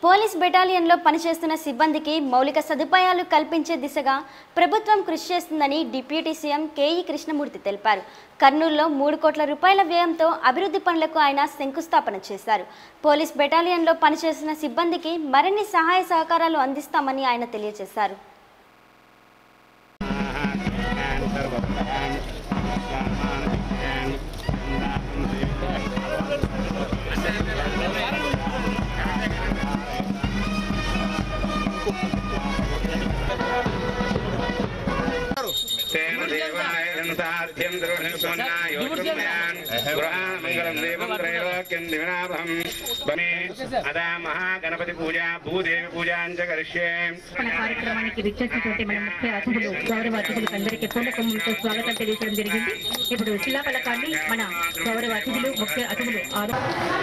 police బెటాలియన్లో పనిచేస్తున్న సిబ్బందికి మౌలిక సదుపాయాలు కల్పించే దిశగా ప్రభుత్వం కృషి చేస్తుందని డిప్యూటీ సీఎం కేఈ కృష్ణమూర్తి తెలిపారు కర్నూలులో మూడు కోట్ల రూపాయల వ్యయంతో అభివృద్ధి పనులకు ఆయన శంకుస్థాపన చేశారు పోలీస్ బెటాలియన్లో పనిచేస్తున్న సిబ్బందికి మరిన్ని సహాయ సహకారాలు అందిస్తామని ఆయన తెలియజేశారు तेन देवायन साध्यं द्रोणसोन्नायोत्तम्यान् गृहामङ्गलं देवं त्रैलोक्यं दिवनाभं बमे अदा महागणपतिपूजा भूदेवी पूजां च करिष्ये మన కార్యక్రమానికి విచ్చేసినటువంటి మన ముఖ్య అతిథులు గౌరవ అతిథులకు అందరికీ పూర్ణకుంభంతో స్వాగతం తెలియజేయడం జరిగింది ఇప్పుడు శిలా ఫలకాన్ని మన గౌరవ అతిథులు ముఖ్య అతిథులు ఆరు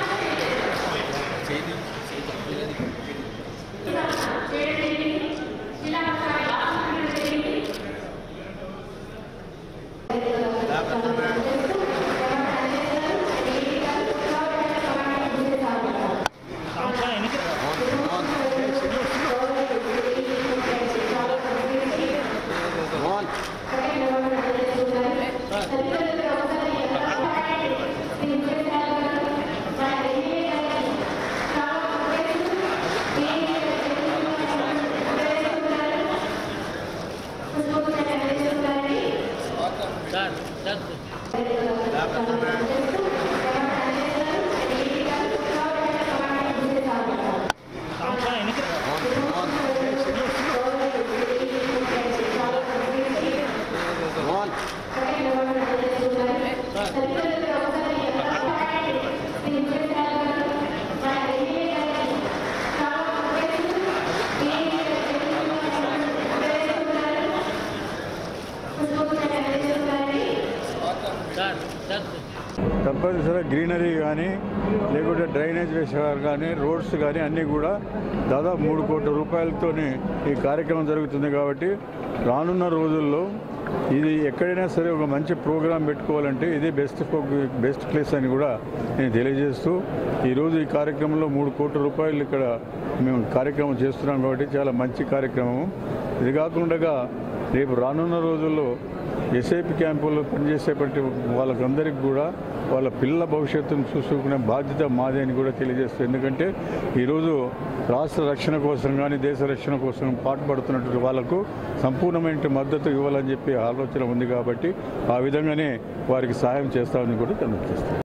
తప్పనిసరిగా గ్రీనరీ కానీ లేకుంటే డ్రైనేజ్ వేసేవారు కానీ రోడ్స్ కానీ అన్నీ కూడా దాదాపు మూడు కోట్ల రూపాయలతోనే ఈ కార్యక్రమం జరుగుతుంది కాబట్టి రానున్న రోజుల్లో ఇది ఎక్కడైనా సరే ఒక మంచి ప్రోగ్రాం పెట్టుకోవాలంటే ఇదే బెస్ట్ బెస్ట్ ప్లేస్ అని కూడా నేను తెలియజేస్తూ ఈరోజు ఈ కార్యక్రమంలో మూడు కోట్ల రూపాయలు ఇక్కడ మేము కార్యక్రమం చేస్తున్నాం కాబట్టి చాలా మంచి కార్యక్రమం ఇది కాకుండా రేపు రానున్న రోజుల్లో ఎస్ఐపి క్యాంపుల్లో పనిచేసేపటి వాళ్ళకందరికీ కూడా వాళ్ళ పిల్లల భవిష్యత్తును చూసుకునే బాధ్యత మాదే అని కూడా తెలియజేస్తుంది ఎందుకంటే ఈరోజు రాష్ట్ర రక్షణ కోసం కానీ దేశ రక్షణ కోసం పాటుపడుతున్నటువంటి వాళ్ళకు సంపూర్ణమైన మద్దతు ఇవ్వాలని చెప్పి ఆలోచన ఉంది కాబట్టి ఆ విధంగానే వారికి సహాయం చేస్తామని కూడా తెలియజేస్తాం